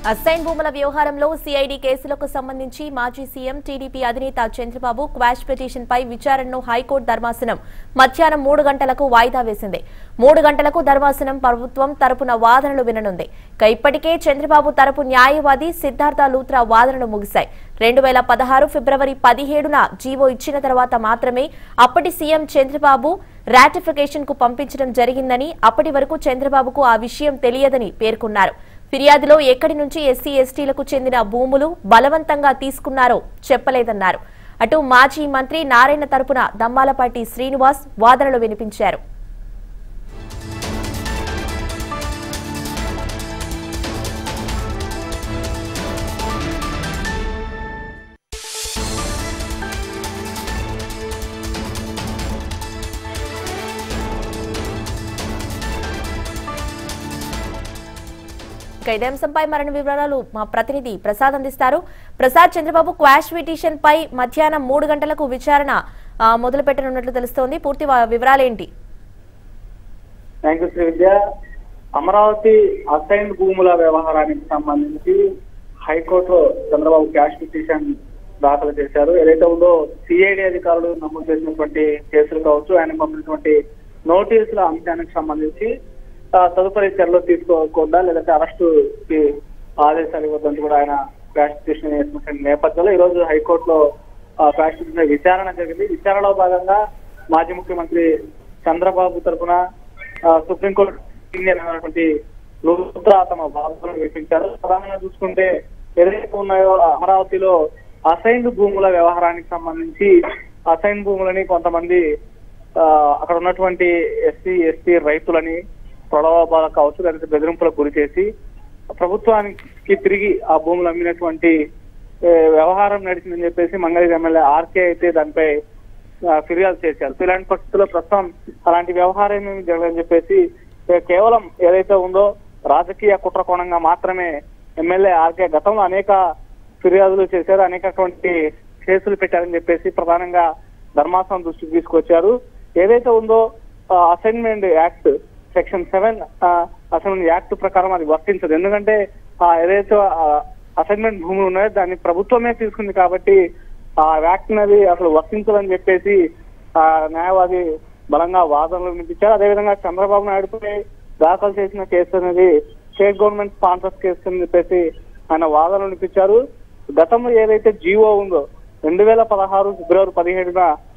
Assign భూముల వ్యవహారంలో CID కేసులకు సంబంధించి మాజీ సీఎం టీడీపీ అధినేత చంద్రబాబు క్వాష్ పిటిషన్ పై విచారణను హైకోర్టు ధర్మాసనం మధ్యాహ్నం మూడు గంటలకు వాయిదా వేసింది మూడు గంటలకు ధర్మాసనం ప్రభుత్వం తరపున వాదనలు విననుంది ఇక ఇప్పటికే చంద్రబాబు తరపు న్యాయవాది సిద్ధార్థ లూత్రా వాదనలు ముగిశాయి రెండు వేల పదహారు ఫిబ్రవరి పదిహేడున జీవో ఇచ్చిన తర్వాత మాత్రమే అప్పటి సీఎం చంద్రబాబు రాటిఫికేషన్ కు పంపించడం జరిగిందని అప్పటి వరకు చంద్రబాబుకు ఆ విషయం తెలియదని పేర్కొన్నారు ఫిర్యాదులో ఎక్కడి నుంచి ఎస్సీ ఎస్టీలకు చెందిన భూములు బలవంతంగా తీసుకున్నారో చెప్పలేదన్నారు అటు మాజీ మంత్రి నారాయణ తరపున దమ్మాలపాటి శ్రీనివాస్ వాదనలు వినిపించారు ఇక ఇదే అంశంపై మరిన్ని వివరాలు మా ప్రతినిధి ప్రసాద్ అందిస్తారు ప్రసాద్ చంద్రబాబు క్వాష్ పిటిషన్ పై మధ్యాహ్నం మూడు గంటలకు విచారణ ఆ, మొదలు పెట్టనున్నట్లు తెలుస్తోంది పూర్తి వా- వివరాలేంటి thank you Sri Vidya Amaravati assign భూముల వ్యవహారానికి సంబంధించి హైకోర్టులో చంద్రబాబు క్యాష్ పిటిషన్ దాఖలు చేశారు ఏదైతే ఉందో సిఐడి అధికారులు నమోదు చేసినటువంటి కేసులు కావచ్చు ఆయన పంపినటువంటి నోటీసుల అంశానికి సంబంధించి ఆ, తదుపరి చర్యలు తీసుకోకుండా లేదంటే అరెస్టు ఆదేశాలు ఇవ్వద్దని కూడా ఆయన క్యాష్ పిటిషన్ వేసినటువంటి నేపథ్యంలో ఈ రోజు హైకోర్టులో ఆ, క్యాష్ పిటిషన్ విచారణ జరిగింది విచారణలో భాగంగా మాజీ ముఖ్యమంత్రి చంద్రబాబు తరఫున ఆ, సుప్రీంకోర్టు సీనియర్ అయినటువంటి లూత్రా తమ బాధలను వినిపించారు ప్రధానంగా చూసుకుంటే ఏదైతే ఉన్నాయో అమరావతిలో అసైన్డ్ భూముల వ్యవహారానికి సంబంధించి అసైన్ భూములని కొంతమంది ఆ, అక్కడ ఉన్నటువంటి ఎస్సీ ఎస్టీ రైతులని ప్రలోభాలకు కావచ్చు లేకపోతే బెదిరింపులకు గురి చేసి ప్రభుత్వానికి తిరిగి ఆ భూములు అమ్మినటువంటి ఏ, వ్యవహారం నడిచిందని చెప్పేసి మంగళగిరి ఎమ్మెల్యే ఆర్కే అయితే దానిపై ఆ, ఫిర్యాదు చేశారు సో ఇలాంటి పరిస్థితుల్లో ప్రస్తుతం అలాంటి వ్యవహారం ఏమీ జరగదని చెప్పేసి ఏ, కేవలం ఏదైతే ఉందో రాజకీయ కుట్రకోణంగా మాత్రమే ఎమ్మెల్యే ఆర్కే గతంలో అనేక ఫిర్యాదులు చేశారు అనేకటువంటి కేసులు పెట్టారని చెప్పేసి ప్రధానంగా ధర్మాసనం దృష్టికి తీసుకొచ్చారు ఏదైతే ఉందో assignment act section seven assignment act ప్రకారం అది వర్తించదు ఎందుకంటే ఆ, ఏదైతే అసైన్మెంట్ భూములు ఉన్నాయో దాన్ని ప్రభుత్వమే తీసుకుంది కాబట్టి ఆ యాక్ట్ అనేది అసలు వర్తించదని చెప్పేసి ఆ న్యాయవాది బలంగా వాదనలు వినిపించారు అదేవిధంగా చంద్రబాబు నాయుడుపై దాఖలు చేసిన కేసు అనేది స్టేట్ గవర్నమెంట్ స్పాన్సర్స్ కేసు అని చెప్పేసి ఆయన వాదనలు వినిపించారు గతంలో ఏదైతే జీవో ఉందో రెండు వేల పదహారు ఫిబ్రవరి పదిహేడున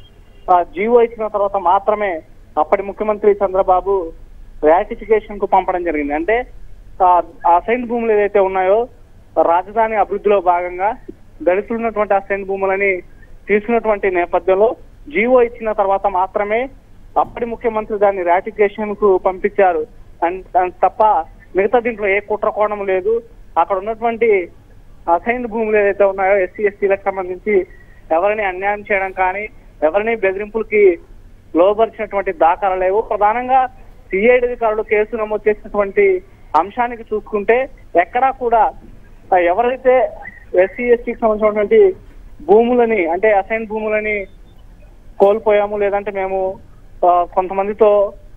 ఆ జీవో ఇచ్చిన తర్వాత మాత్రమే అప్పటి ముఖ్యమంత్రి చంద్రబాబు రాటిఫికేషన్ కు పంపడం జరిగింది అంటే ఆ అసైన్ భూములు ఏదైతే ఉన్నాయో రాజధాని అభివృద్ధిలో భాగంగా దళితులు ఉన్నటువంటి అసైన్ భూములని తీసుకున్నటువంటి నేపథ్యంలో జీవో ఇచ్చిన తర్వాత మాత్రమే అప్పటి ముఖ్యమంత్రి దాన్ని రాటిఫికేషన్ కు పంపించారు అన్- అన్ తప్ప మిగతా దీంట్లో ఏ కుట్ర కోణం లేదు అక్కడ ఉన్నటువంటి అసైన్ భూములు ఏదైతే ఉన్నాయో ఎస్సీ ఎస్టీలకు సంబంధించి ఎవరిని అన్యాయం చేయడం కానీ ఎవరిని బెదిరింపులకి లోబరిచినటువంటి దాఖలు లేవు ప్రధానంగా సిఐడి అధికారులు కేసు నమోదు చేసినటువంటి అంశానికి చూసుకుంటే ఎక్కడా కూడా ఆ, ఎవరైతే ఎస్సీ ఎస్టీకి సంబంధించినటువంటి భూములని అంటే అసైన్ భూములని కోల్పోయాము లేదంటే మేము ఆ, కొంతమందితో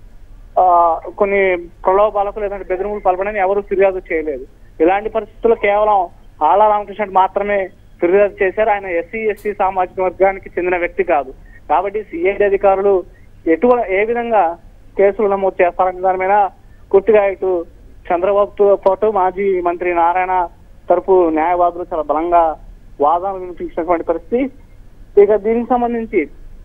ఆ, కొన్ని ప్రలోభాలకు లేదంటే బెదిరింపులు పాల్పడని ఎవరు ఫిర్యాదు చేయలేదు ఇలాంటి పరిస్థితుల్లో కేవలం ఆళ్ళ రామకృష్ణ మాత్రమే ఫిర్యాదు చేశారు ఆయన ఎస్సీ ఎస్టీ సామాజిక వర్గానికి చెందిన వ్యక్తి కాదు కాబట్టి సిఐడి అధికారులు ఎటు ఏ విధంగా కేసులు నమోదు చేస్తారనే దాని మీద పూర్తిగా ఇటు చంద్రబాబుతో పాటు మాజీ మంత్రి నారాయణ తరపు న్యాయవాదులు చాలా బలంగా వాదనలు వినిపించినటువంటి పరిస్థితి ఇక దీనికి సంబంధించి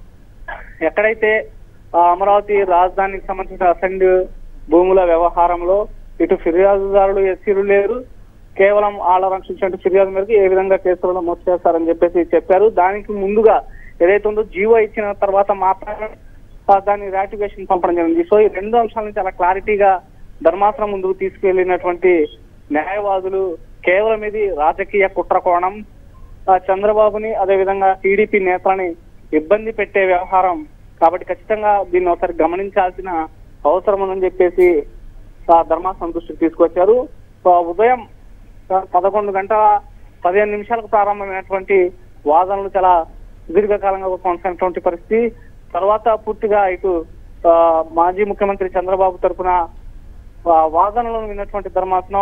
ఎక్కడైతే ఆ, అమరావతి రాజధానికి సంబంధించిన అసెండ్ భూముల వ్యవహారంలో ఇటు ఫిర్యాదుదారులు ఎస్సీలు లేరు కేవలం ఆళ్ళ రక్షించిన ఫిర్యాదు మేరకు ఏ విధంగా కేసులు నమోదు చేస్తారని చెప్పేసి చెప్పారు దానికి ముందుగా ఏదైతే ఉందో జీవో ఇచ్చిన తర్వాత మాత్రమే ఆ, దాన్ని రాటిఫికేషన్ పంపడం జరిగింది సో ఈ రెండు అంశాలను చాలా క్లారిటీగా ధర్మాసనం ముందుకు తీసుకెళ్లినటువంటి న్యాయవాదులు కేవలం ఇది రాజకీయ కుట్ర కోణం ఆ, చంద్రబాబుని అదేవిధంగా టీడీపీ నేతలని ఇబ్బంది పెట్టే వ్యవహారం కాబట్టి ఖచ్చితంగా దీన్ని ఒకసారి గమనించాల్సిన అవసరం ఉందని చెప్పేసి ఆ, ధర్మాసనం దృష్టికి తీసుకొచ్చారు ఆ, ఉదయం ఆ, పదకొండు గంటల పదిహేను నిమిషాలకు ప్రారంభమైనటువంటి వాదనలు చాలా దీర్ఘకాలంగా కొనసాగినటువంటి పరిస్థితి తర్వాత పూర్తిగా ఇటు ఆ, మాజీ ముఖ్యమంత్రి చంద్రబాబు తరఫున ఆ, వాదనలను విన్నటువంటి ధర్మాసనం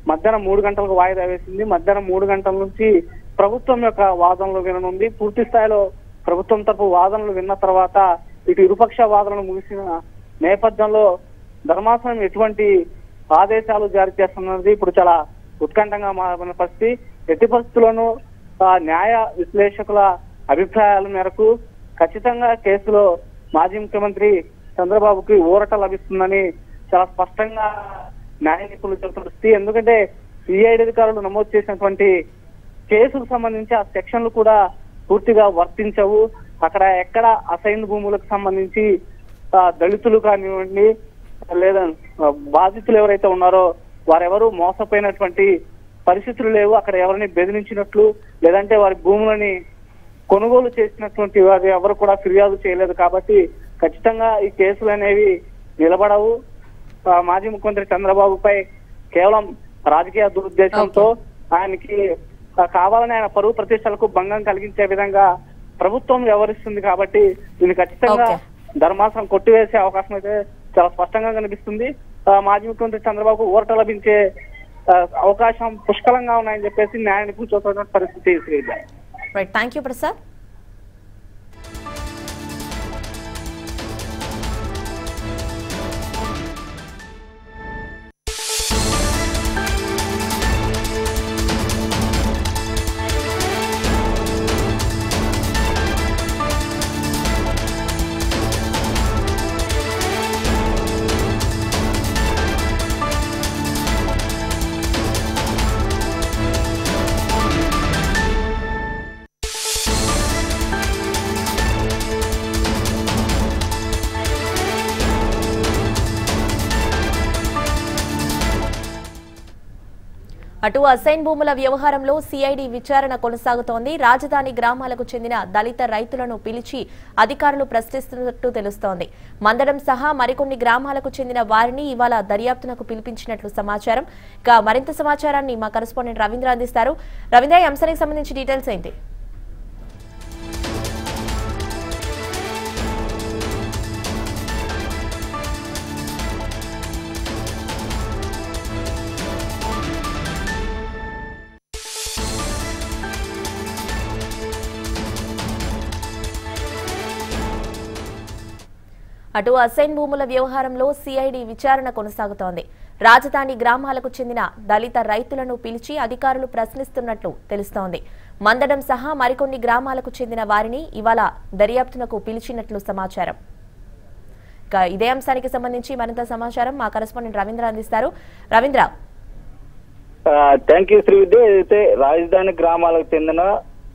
మధ్యాహ్నం మూడు గంటలకు వాయిదా వేసింది మధ్యాహ్నం మూడు గంటల నుంచి ప్రభుత్వం యొక్క వాదనలు విననుంది పూర్తి స్థాయిలో ప్రభుత్వం తరపు వాదనలు విన్న తర్వాత ఇటు ఇరుపక్ష వాదనలు ముగిసిన నేపథ్యంలో ధర్మాసనం ఎటువంటి ఆదేశాలు జారీ చేస్తున్నది ఇప్పుడు చాలా ఉత్కంఠంగా మారిన పరిస్థితి ఎట్టి పరిస్థితుల్లోనూ ఆ, న్యాయ విశ్లేషకుల అభిప్రాయాల మేరకు ఖచ్చితంగా కేసులో మాజీ ముఖ్యమంత్రి చంద్రబాబుకి ఊరట లభిస్తుందని చాలా స్పష్టంగా న్యాయ నిపుణులు చెబుతున్న పరిస్థితి ఎందుకంటే సిఐడి అధికారులు నమోదు చేసినటువంటి కేసుకు సంబంధించి ఆ సెక్షన్లు కూడా పూర్తిగా వర్తించవు అక్కడ ఎక్కడ అసైన్ భూములకు సంబంధించి ఆ, దళితులు కానివ్వండి లేదా ఆ, బాధితులు ఎవరైతే ఉన్నారో వారెవరు మోసపోయినటువంటి పరిస్థితులు లేవు అక్కడ ఎవరిని బెదిరించినట్లు లేదంటే వారి భూములని కొనుగోలు చేసినటువంటి వారు ఎవరు కూడా ఫిర్యాదు చేయలేదు కాబట్టి ఖచ్చితంగా ఈ కేసులు అనేవి నిలబడవు ఆ, మాజీ ముఖ్యమంత్రి చంద్రబాబుపై కేవలం రాజకీయ దురుద్దేశంతో ఆయనకి ఆ, కావాలని ఆయన పరువు ప్రతిష్టలకు భంగం కలిగించే విధంగా ప్రభుత్వం వ్యవహరిస్తుంది కాబట్టి దీన్ని ఖచ్చితంగా Okay. ధర్మాసనం కొట్టివేసే అవకాశం అయితే చాలా స్పష్టంగా కనిపిస్తుంది ఆ, మాజీ ముఖ్యమంత్రి చంద్రబాబు ఊరట లభించే ఆ, అవకాశం పుష్కలంగా ఉన్నాయని చెప్పేసి న్యాయ నిపుణులు చూస్తున్న పరిస్థితి Sreeja right thank you Prasad అటు అసైన్ భూముల వ్యవహారంలో సిఐడి విచారణ కొనసాగుతోంది రాజధాని గ్రామాలకు చెందిన దళిత రైతులను పిలిచి అధికారులు ప్రశ్నిస్తున్నట్టు తెలుస్తోంది మందడం సహా మరికొన్ని గ్రామాలకు చెందిన వారిని ఇవాళ దర్యాప్తునకు పిలిపించినట్లు సమాచారం ఇక మరింత సమాచారాన్ని మా కరెస్పాండెంట్ రవీంద్ర అందిస్తారు రవీంద్ర ఈ అంశానికి సంబంధించి డీటెయిల్స్ ఏంటి అటు అసైన్ భూముల వ్యవహారంలో సిఐడి విచారణ కొనసాగుతోంది రాజధాని గ్రామాలకు చెందిన దళిత రైతులను పిలిచి అధికారులు ప్రశ్నిస్తున్నట్లు తెలుస్తోంది మందడం సహా మరికొన్ని గ్రామాలకు చెందిన వారిని ఇవాళ దర్యాప్తునకు పిలిచినట్లు సమాచారం ఇక ఇదే అంశానికి సంబంధించి మరింత సమాచారం మా కరెస్పాండెంట్ రవీంద్ర అందిస్తారు రవీంద్ర థ్యాంక్ యూ శ్రీవిద్య అయితే రాజధాని గ్రామాలకు చెందిన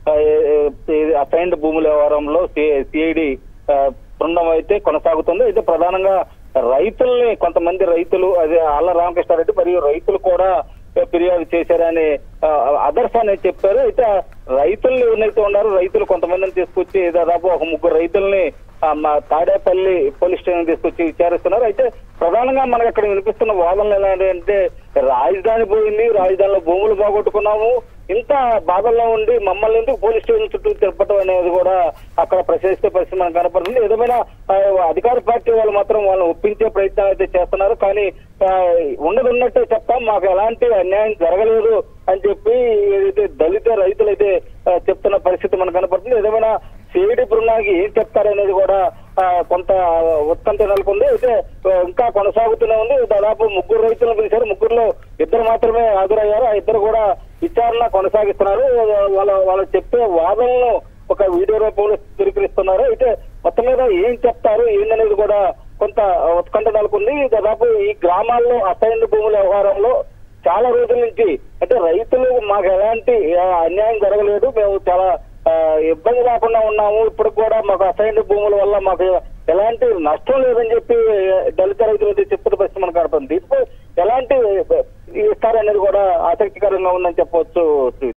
అసైన్డ్ భూముల వ్యవహారంలో సిఐడి బృందం అయితే కొనసాగుతుంది అయితే ప్రధానంగా రైతుల్ని కొంతమంది రైతులు అదే ఆళ్ళ రామకృష్ణారెడ్డి మరియు రైతులు కూడా ఫిర్యాదు చేశారని అదర్స్ అనేది చెప్పారు అయితే ఆ రైతుల్ని ఎవరైతే ఉన్నారో రైతులు కొంతమందిని తీసుకొచ్చి దాదాపు ఒక ముగ్గురు రైతుల్ని ఆ, మా తాడేపల్లి పోలీస్ స్టేషన్ తీసుకొచ్చి విచారిస్తున్నారు అయితే ప్రధానంగా మనకు అక్కడ వినిపిస్తున్న వాదనలు ఎలాంటి అంటే రాజధాని పోయింది రాజధానిలో భూములు పోగొట్టుకున్నాము ఇంత బాధల్లో ఉండి మమ్మల్ని ఎందుకు పోలీస్ స్టేషన్ చుట్టూ తిప్పటం అనేది కూడా అక్కడ ప్రశ్నిస్తే పరిస్థితి మనకు కనపడుతుంది ఏదేమైనా ఆ, అధికార పార్టీ వాళ్ళు మాత్రం వాళ్ళని ఒప్పించే ప్రయత్నం అయితే చేస్తున్నారు కానీ ఆ, ఉన్నది ఉన్నట్టే చెప్తాం మాకు ఎలాంటి అన్యాయం జరగలేదు అని చెప్పి ఏదైతే దళిత రైతులైతే ఆ, చెప్తున్న పరిస్థితి మనకు కనపడుతుంది ఏదేమైనా సిఐడి బృందానికి ఏం చెప్తారనేది కూడా ఆ, కొంత ఉత్కంఠ నెలకొంది అయితే ఆ, ఇంకా కొనసాగుతూనే ఉంది దాదాపు ముగ్గురు రైతులను పిలిచారు ముగ్గురులో ఇద్దరు మాత్రమే హాజరయ్యారు ఆ ఇద్దరు కూడా విచారణ కొనసాగిస్తున్నారు వాళ్ళ వాళ్ళు చెప్పే వాదనలను ఒక వీడియో రూపంలో స్వీకరిస్తున్నారు అయితే మొత్తం మీద ఏం చెప్తారు ఏందనేది కూడా కొంత ఉత్కంఠ నెలకొంది దాదాపు ఈ గ్రామాల్లో అసైన్ భూముల వ్యవహారంలో చాలా రోజుల నుంచి అంటే రైతులు మాకు ఎలాంటి ఆ, అన్యాయం జరగలేదు మేము చాలా ఆ, ఇబ్బంది లేకుండా ఉన్నాము ఇప్పుడు కూడా మాకు అసైన్ భూముల వల్ల మాకు ఎలాంటి నష్టం లేదని చెప్పి దళిత రైతులు అయితే చెప్తున్న పరిస్థితి మనకు కనపడుతుంది దీనిపై ఎలాంటి ఇస్తారనేది కూడా ఆసక్తికరంగా ఉందని చెప్పవచ్చు